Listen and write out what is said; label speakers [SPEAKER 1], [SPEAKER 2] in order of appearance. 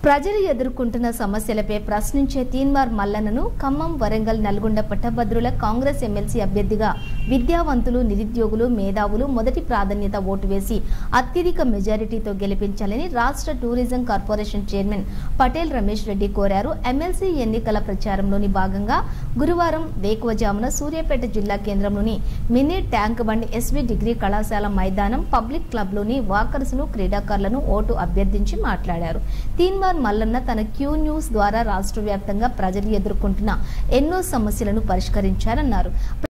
[SPEAKER 1] ప్రజలు ఎదుర్కొంటున్న సమస్యలపై ప్రశ్నించే తీన్మార్ మల్లన్నను ఖమ్మం వరంగల్ నల్గొండ పట్టభద్రుల కాంగ్రెస్ ఎమ్మెల్సీ అభ్యర్థిగా విద్యావంతులు నిరుద్యోగులు మేధావులు మొదటి ప్రాధాన్యత ఓటు వేసి అత్యధిక మెజారిటీతో గెలిపించాలని రాష్ట్ర tourism corporation chairman Patel Ramesh Reddy కోరారు ఎమ్మెల్సీ ఎన్నికల ప్రచారంలోని భాగంగా గురువారం వేకువజామున సూర్యాపేట జిల్లా కేంద్రంలోని mini tank bund SV degree కళాశాల మైదానం పబ్లిక్ క్లబ్లోని వాకర్స్ ను క్రీడాకారులను ఓటు అభ్యర్థించి మాట్లాడారు తీన్మార్ మల్లన్న తన క్యూ న్యూస్ ద్వారా రాష్ట్ర వ్యాప్తంగా ప్రజలు ఎదుర్కొంటున్న ఎన్నో సమస్యలను పరిష్కరించారన్నారు